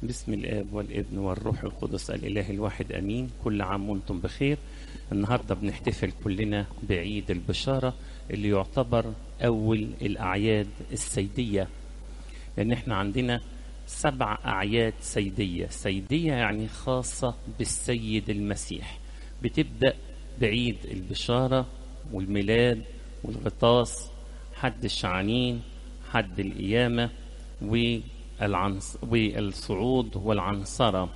بسم الاب والابن والروح القدس الاله الواحد امين كل عام وانتم بخير النهارده بنحتفل كلنا بعيد البشاره اللي يعتبر اول الاعياد السيديه لان احنا عندنا سبع اعياد سيديه سيديه يعني خاصه بالسيد المسيح بتبدا بعيد البشاره والميلاد والغطاس حد الشعانين حد القيامه والعنص والصعود والعنصرة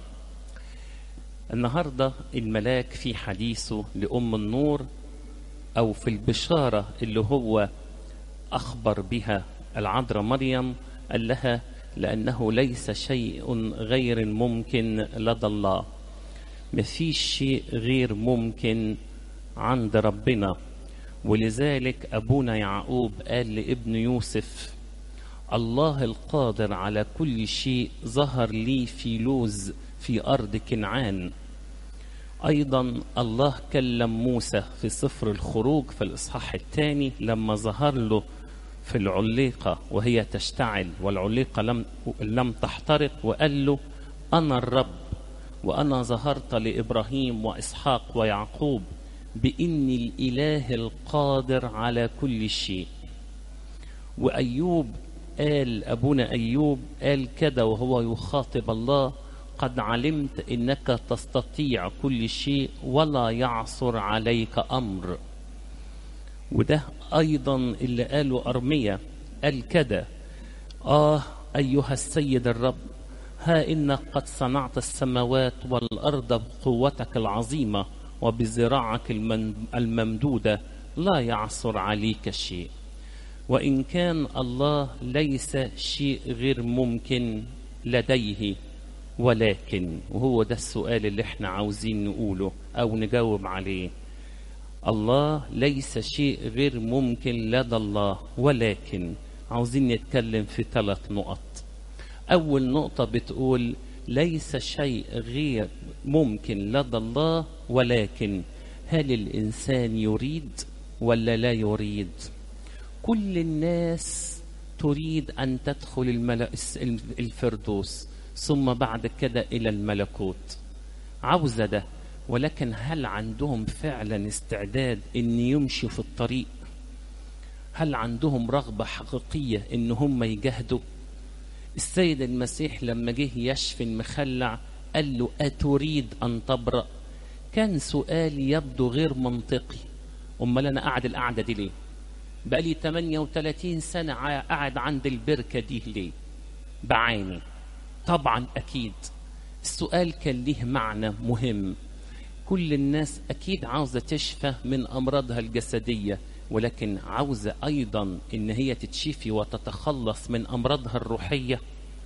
النهاردة الملاك في حديثه لأم النور أو في البشارة اللي هو أخبر بها العذراء مريم قال لها لأنه ليس شيء غير ممكن لدى الله مفيش شيء غير ممكن عند ربنا ولذلك أبونا يعقوب قال لابن يوسف الله القادر على كل شيء ظهر لي في لوز في أرض كنعان أيضا الله كلم موسى في سفر الخروج في الإصحاح الثاني لما ظهر له في العليقة وهي تشتعل والعليقة لم, لم تحترق وقال له أنا الرب وأنا ظهرت لإبراهيم وإسحاق ويعقوب بإني الإله القادر على كل شيء وأيوب قال أبونا أيوب قال كده وهو يخاطب الله قد علمت إنك تستطيع كل شيء ولا يعصر عليك أمر وده أيضا اللي قاله أرمية قال كده آه أيها السيد الرب ها إنك قد صنعت السماوات والأرض بقوتك العظيمة وبذراعك الممدودة لا يعصر عليك شيء وإن كان الله ليس شيء غير ممكن لديه ولكن وهو ده السؤال اللي احنا عاوزين نقوله أو نجاوب عليه الله ليس شيء غير ممكن لدى الله ولكن عاوزين نتكلم في ثلاث نقط أول نقطة بتقول ليس شيء غير ممكن لدى الله ولكن هل الإنسان يريد ولا لا يريد؟ كل الناس تريد أن تدخل الفردوس ثم بعد كده إلى الملكوت عاوزة ده ولكن هل عندهم فعلا استعداد أن يمشوا في الطريق هل عندهم رغبة حقيقية أن هم يجاهدوا السيد المسيح لما جه يشفي المخلع قال له أتريد أن تبرأ كان سؤال يبدو غير منطقي أمال أنا قاعد القعدة دي ليه بقالي 38 سنة قاعد عند البركة دي ليه؟ بعاني. طبعا أكيد. السؤال كان ليه معنى مهم. كل الناس أكيد عاوزة تشفى من أمراضها الجسدية ولكن عاوزة أيضا إن هي تتشفي وتتخلص من أمراضها الروحية.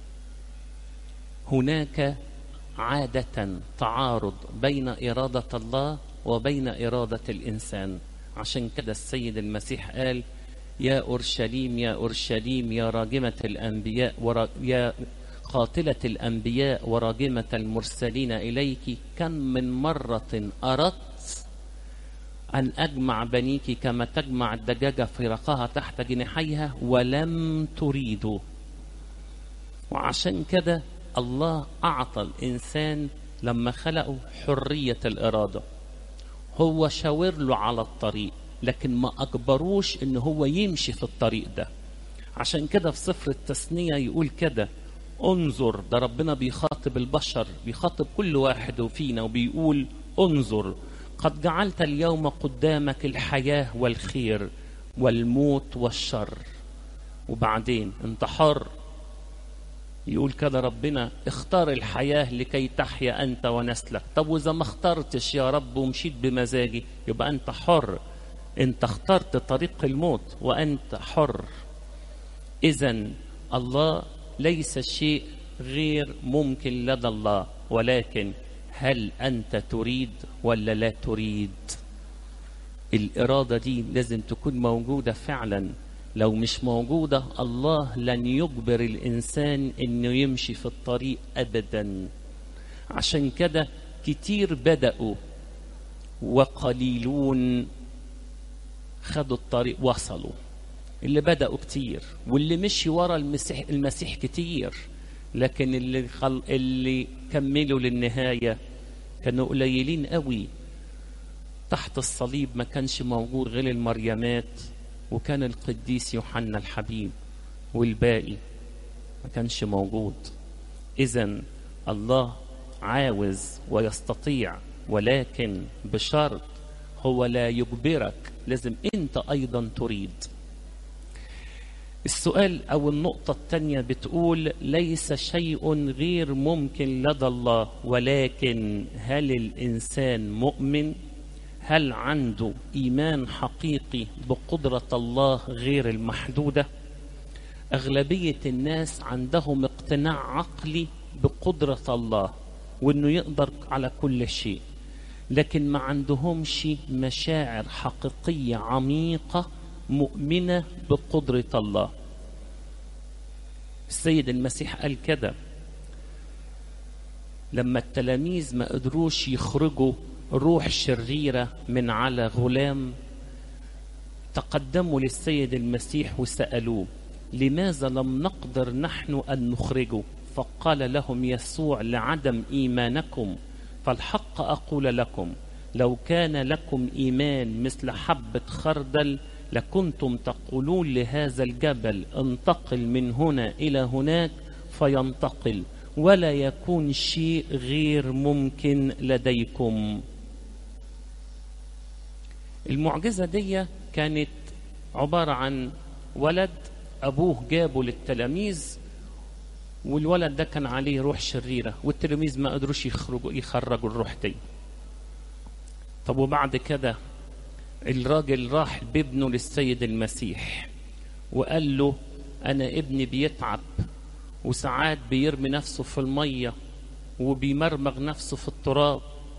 هناك عادة تعارض بين إرادة الله وبين إرادة الإنسان. عشان كده السيد المسيح قال يا أورشليم يا أورشليم يا راجمة الأنبياء ورا يا قاتلة الأنبياء وراجمة المرسلين إليك كم من مرة أردت أن أجمع بنيك كما تجمع الدجاجة فرقها تحت جناحيها ولم تريدوا وعشان كده الله أعطى الإنسان لما خلقه حرية الإرادة هو شاور له على الطريق لكن ما أجبروش إن هو يمشي في الطريق ده عشان كده في سفر التثنية يقول كده انظر ده ربنا بيخاطب البشر بيخاطب كل واحد فينا وبيقول انظر قد جعلت اليوم قدامك الحياة والخير والموت والشر وبعدين انت حر يقول كده ربنا اختار الحياة لكي تحيا أنت ونسلك طب وإذا ما اخترتش يا رب ومشيت بمزاجي يبقى أنت حر أنت اخترت طريق الموت وأنت حر إذا الله ليس شيء غير ممكن لدى الله ولكن هل أنت تريد ولا لا تريد الإرادة دي لازم تكون موجودة فعلاً لو مش موجودة الله لن يجبر الإنسان إنه يمشي في الطريق أبدا عشان كده كتير بدأوا وقليلون خدوا الطريق وصلوا اللي بدأوا كتير واللي مشي ورا المسيح المسيح كتير لكن اللي, خل... اللي كملوا للنهاية كانوا قليلين قوي تحت الصليب ما كانش موجود غير المريمات وكان القديس يوحنا الحبيب والباقي ما كانش موجود إذا الله عاوز ويستطيع ولكن بشرط هو لا يجبرك لازم أنت أيضا تريد السؤال أو النقطة الثانية بتقول ليس شيء غير ممكن لدى الله ولكن هل الإنسان مؤمن؟ هل عنده إيمان حقيقي بقدرة الله غير المحدودة؟ أغلبية الناس عندهم اقتناع عقلي بقدرة الله وإنه يقدر على كل شيء لكن ما عندهمش مشاعر حقيقية عميقة مؤمنة بقدرة الله السيد المسيح قال كده لما التلاميذ ما قدروش يخرجوا روح شريرة من على غلام تقدموا للسيد المسيح وسألوه لماذا لم نقدر نحن أن نخرجه فقال لهم يسوع لعدم إيمانكم فالحق أقول لكم لو كان لكم إيمان مثل حبة خردل لكنتم تقولون لهذا الجبل انتقل من هنا إلى هناك فينتقل ولا يكون شيء غير ممكن لديكم المعجزة دي كانت عبارة عن ولد أبوه جابه للتلاميذ والولد ده كان عليه روح شريرة والتلاميذ ما قدروش يخرجوا يخرجوا الروح دي طب وبعد كده الراجل راح بابنه للسيد المسيح وقال له أنا ابني بيتعب وساعات بيرمي نفسه في المية وبيمرمغ نفسه في التراب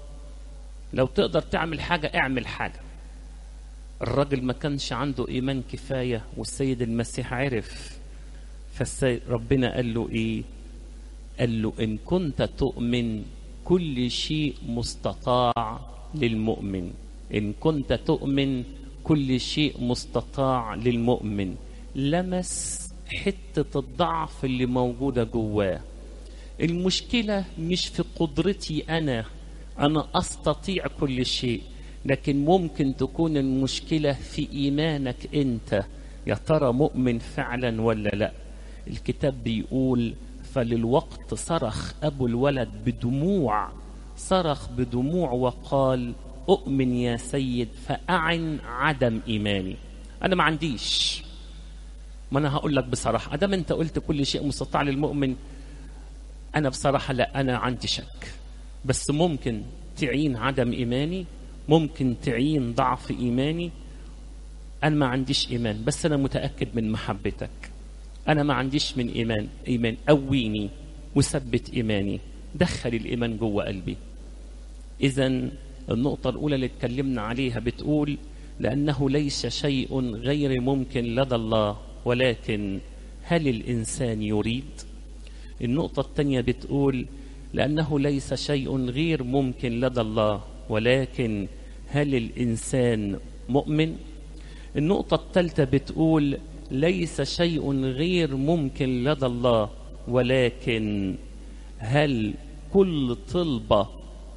لو تقدر تعمل حاجة اعمل حاجة الراجل ما كانش عنده إيمان كفاية والسيد المسيح عرف فالسيد ربنا قال له إيه قال له إن كنت تؤمن كل شيء مستطاع للمؤمن إن كنت تؤمن كل شيء مستطاع للمؤمن لمس حتة الضعف اللي موجودة جواه المشكلة مش في قدرتي أنا أنا أستطيع كل شيء لكن ممكن تكون المشكلة في إيمانك أنت يا ترى مؤمن فعلا ولا لا الكتاب بيقول فللوقت صرخ أبو الولد بدموع صرخ بدموع وقال أؤمن يا سيد فأعن عدم إيماني أنا ما عنديش ما أنا هقول لك بصراحة أدام أنت قلت كل شيء مستطاع للمؤمن أنا بصراحة لا أنا عندي شك بس ممكن تعين عدم إيماني ممكن تعين ضعف إيماني أنا ما عنديش إيمان بس أنا متأكد من محبتك أنا ما عنديش من إيمان إيمان قويني وثبت إيماني دخل الإيمان جوه قلبي إذا النقطة الأولى اللي اتكلمنا عليها بتقول لأنه ليس شيء غير ممكن لدى الله ولكن هل الإنسان يريد؟ النقطة الثانية بتقول لأنه ليس شيء غير ممكن لدى الله ولكن هل الإنسان مؤمن؟ النقطة الثالثة بتقول ليس شيء غير ممكن لدى الله ولكن هل كل طلبة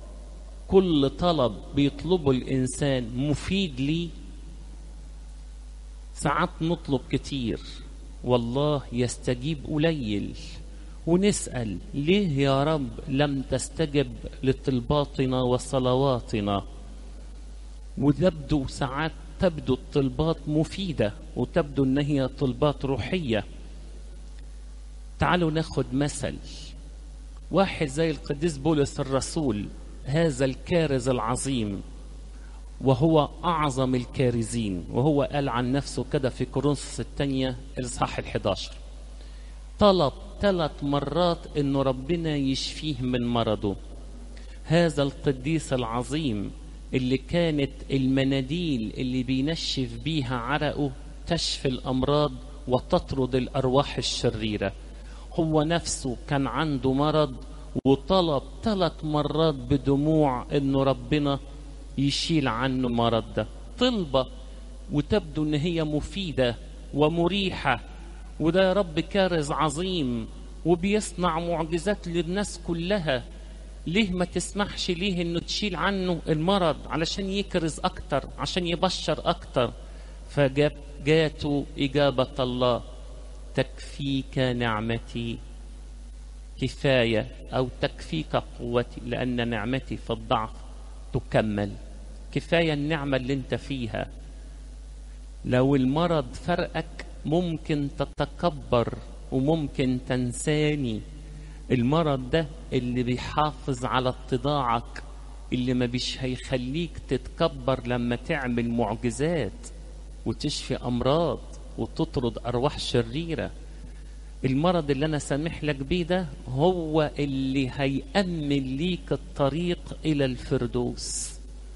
كل طلب بيطلبه الإنسان مفيد لي ساعات نطلب كتير والله يستجيب قليل ونسأل ليه يا رب لم تستجب لطلباتنا وصلواتنا وتبدو ساعات تبدو الطلبات مفيدة وتبدو أن هي طلبات روحية تعالوا ناخد مثل واحد زي القديس بولس الرسول هذا الكارز العظيم وهو أعظم الكارزين وهو قال عن نفسه كده في كورنثوس الثانية الإصحاح الحداشر طلب ثلاث مرات إنه ربنا يشفيه من مرضه هذا القديس العظيم اللي كانت المناديل اللي بينشف بيها عرقه تشفي الأمراض وتطرد الأرواح الشريرة هو نفسه كان عنده مرض وطلب ثلاث مرات بدموع انه ربنا يشيل عنه المرض ده طلبة وتبدو ان هي مفيدة ومريحة وده يا رب كارز عظيم وبيصنع معجزات للناس كلها ليه ما تسمحش ليه انه تشيل عنه المرض علشان يكرز اكتر عشان يبشر اكتر فجاب جاته اجابه الله تكفيك نعمتي كفايه او تكفيك قوتي لان نعمتي في الضعف تكمل كفايه النعمه اللي انت فيها لو المرض فرقك ممكن تتكبر وممكن تنساني المرض ده اللي بيحافظ على اتضاعك اللي ما بيش هيخليك تتكبر لما تعمل معجزات وتشفي امراض وتطرد ارواح شريره المرض اللي انا سامح لك بيه ده هو اللي هيأمن ليك الطريق الى الفردوس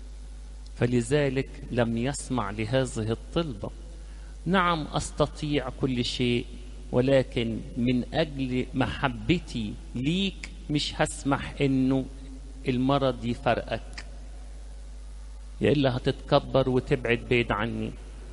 فلذلك لم يسمع لهذه الطلبه نعم استطيع كل شيء ولكن من اجل محبتي ليك مش هسمح انه المرض يفرقك يا الا هتتكبر وتبعد بعيد عني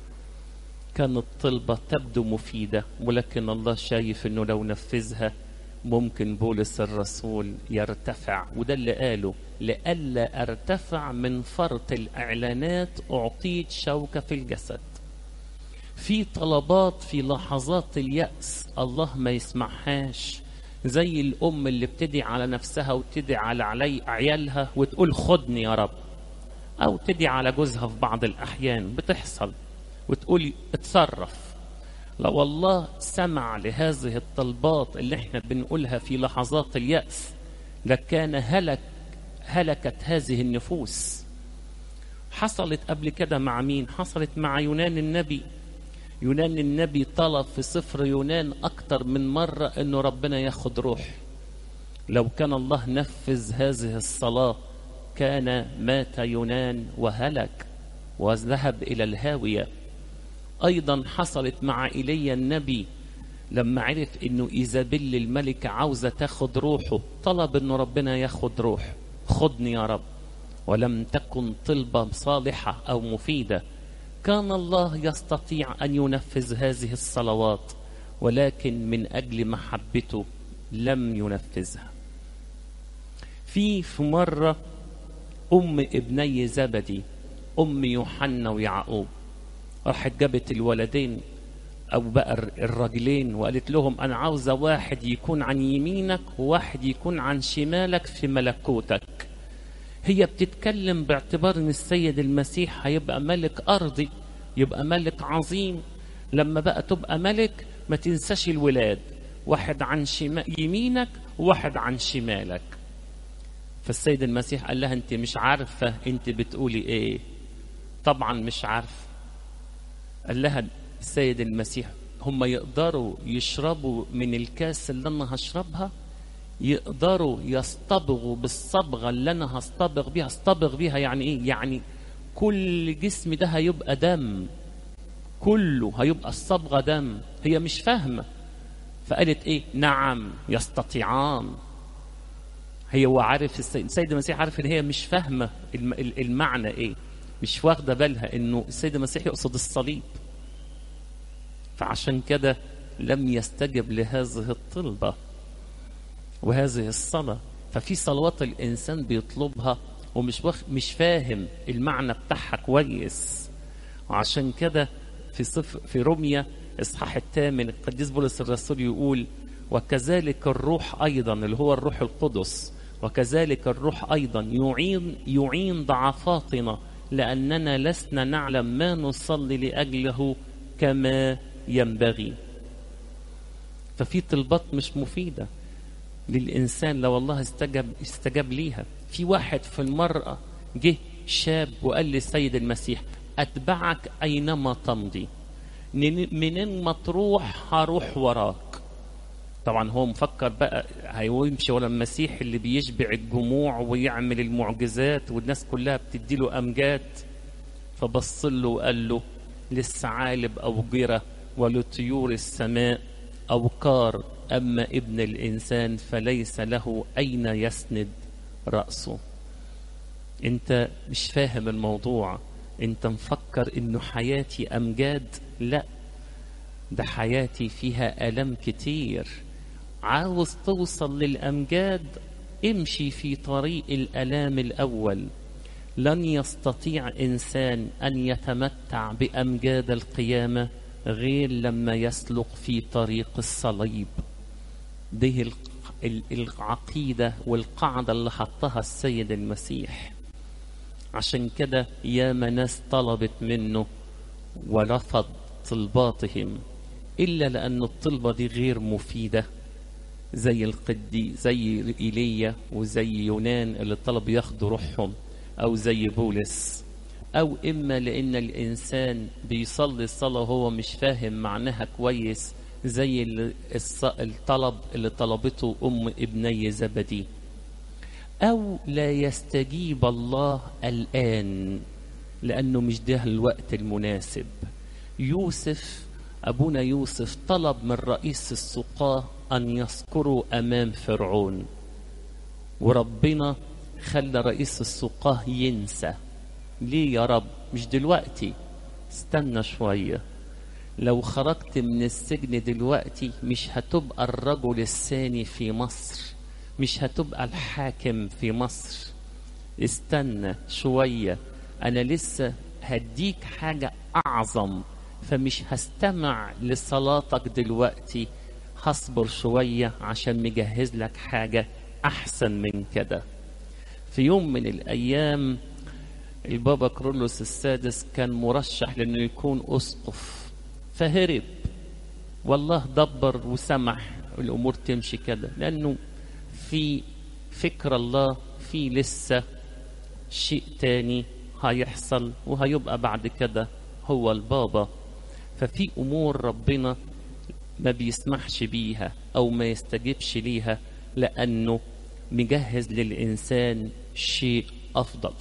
كانت طلبة تبدو مفيدة ولكن الله شايف انه لو نفذها ممكن بولس الرسول يرتفع وده اللي قاله لئلا ارتفع من فرط الاعلانات اعطيت شوكة في الجسد في طلبات في لحظات اليأس الله ما يسمعهاش زي الأم اللي بتدعي على نفسها وتدعي على علي عيالها وتقول خدني يا رب أو تدعي على جوزها في بعض الأحيان بتحصل وتقول اتصرف لو الله سمع لهذه الطلبات اللي احنا بنقولها في لحظات اليأس لكان هلك هلكت هذه النفوس حصلت قبل كده مع مين حصلت مع يونان النبي يونان النبي طلب في سفر يونان أكتر من مرة أنه ربنا ياخد روح لو كان الله نفذ هذه الصلاة كان مات يونان وهلك وذهب إلى الهاوية أيضا حصلت مع إيليا النبي لما عرف أنه إيزابيل الملكة عاوزة تاخد روحه طلب أنه ربنا ياخد روح خدني يا رب ولم تكن طلبة صالحة أو مفيدة كان الله يستطيع ان ينفذ هذه الصلوات ولكن من اجل محبته لم ينفذها في في مره ام ابني زبدي ام يوحنا ويعقوب راحت جابت الولدين او بقى الراجلين وقالت لهم انا عاوزه واحد يكون عن يمينك وواحد يكون عن شمالك في ملكوتك هي بتتكلم باعتبار ان السيد المسيح هيبقى ملك ارضي يبقى ملك عظيم لما بقى تبقى ملك ما تنساش الولاد واحد عن شمال يمينك وواحد عن شمالك فالسيد المسيح قال لها انت مش عارفه انت بتقولي ايه طبعا مش عارفه قال لها السيد المسيح هم يقدروا يشربوا من الكاس اللي انا هشربها يقدروا يصطبغوا بالصبغه اللي انا هصطبغ بيها اصطبغ بيها يعني ايه يعني كل جسم ده هيبقى دم كله هيبقى الصبغه دم هي مش فاهمه فقالت ايه نعم يستطيعان هي هو عارف السيد, السيد المسيح عارف ان هي مش فاهمه المعنى ايه مش واخده بالها انه السيد المسيح يقصد الصليب فعشان كده لم يستجب لهذه الطلبه وهذه الصلاة ففي صلوات الإنسان بيطلبها ومش وخ... مش فاهم المعنى بتاعها كويس وعشان كده في صف في روميا إصحاح الثامن القديس بولس الرسول يقول وكذلك الروح أيضا اللي هو الروح القدس وكذلك الروح أيضا يعين يعين ضعفاتنا لأننا لسنا نعلم ما نصلي لأجله كما ينبغي ففي طلبات مش مفيده للإنسان لو الله استجاب استجاب ليها في واحد في المرأة جه شاب وقال للسيد المسيح أتبعك أينما تمضي منين ما تروح هروح وراك طبعا هو مفكر بقى هيمشي ورا المسيح اللي بيشبع الجموع ويعمل المعجزات والناس كلها بتديله أمجاد فبص له وقال له للثعالب أوجرة ولطيور السماء أوقار أما ابن الإنسان فليس له أين يسند رأسه أنت مش فاهم الموضوع أنت مفكر إنه حياتي أمجاد لا ده حياتي فيها ألم كتير عاوز توصل للأمجاد امشي في طريق الألام الأول لن يستطيع إنسان أن يتمتع بأمجاد القيامة غير لما يسلك في طريق الصليب دي العقيدة والقاعدة اللي حطها السيد المسيح عشان كده ياما ناس طلبت منه ورفض طلباتهم إلا لأن الطلبة دي غير مفيدة زي القدي زي إيليا وزي يونان اللي طلب ياخدوا روحهم أو زي بولس أو إما لأن الإنسان بيصلي الصلاة وهو مش فاهم معناها كويس زي الطلب اللي طلبته أم ابني زبدي أو لا يستجيب الله الآن لأنه مش ده الوقت المناسب يوسف أبونا يوسف طلب من رئيس السقاة أن يذكروا أمام فرعون وربنا خلى رئيس السقاة ينسى ليه يا رب مش دلوقتي استنى شوية لو خرجت من السجن دلوقتي مش هتبقى الرجل الثاني في مصر مش هتبقى الحاكم في مصر استنى شوية أنا لسه هديك حاجة أعظم فمش هستمع لصلاتك دلوقتي هصبر شوية عشان مجهز لك حاجة أحسن من كده في يوم من الأيام البابا كرولوس السادس كان مرشح لأنه يكون أسقف فهرب والله دبر وسمح الأمور تمشي كده لأنه في فكر الله في لسه شيء تاني هيحصل وهيبقى بعد كده هو البابا ففي أمور ربنا ما بيسمحش بيها أو ما يستجيبش ليها لأنه مجهز للإنسان شيء أفضل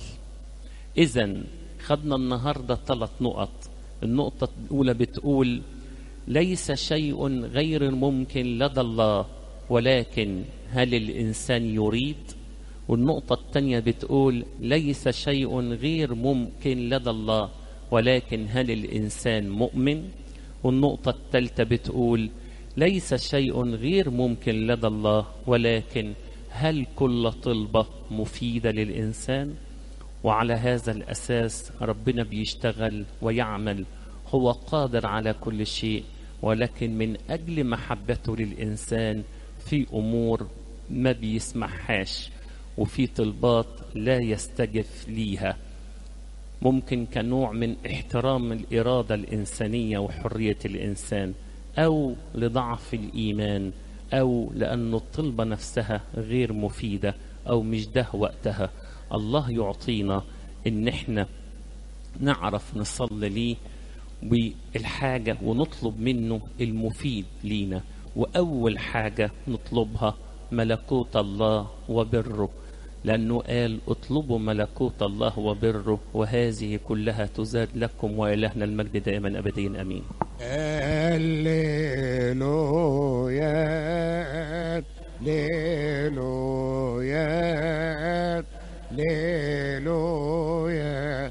إذا خدنا النهاردة ثلاث نقط النقطة الأولى بتقول ليس شيء غير ممكن لدى الله ولكن هل الإنسان يريد والنقطة الثانية بتقول ليس شيء غير ممكن لدى الله ولكن هل الإنسان مؤمن والنقطة الثالثة بتقول ليس شيء غير ممكن لدى الله ولكن هل كل طلبة مفيدة للإنسان وعلى هذا الأساس ربنا بيشتغل ويعمل هو قادر على كل شيء ولكن من أجل محبته للإنسان في أمور ما بيسمحهاش وفي طلبات لا يستجف ليها ممكن كنوع من احترام الإرادة الإنسانية وحرية الإنسان أو لضعف الإيمان أو لأن الطلبة نفسها غير مفيدة أو مش ده وقتها الله يعطينا إن إحنا نعرف نصلي ليه بالحاجة ونطلب منه المفيد لينا وأول حاجة نطلبها ملكوت الله وبره لأنه قال اطلبوا ملكوت الله وبره وهذه كلها تزاد لكم وإلهنا المجد دائما أبديا أمين هللويا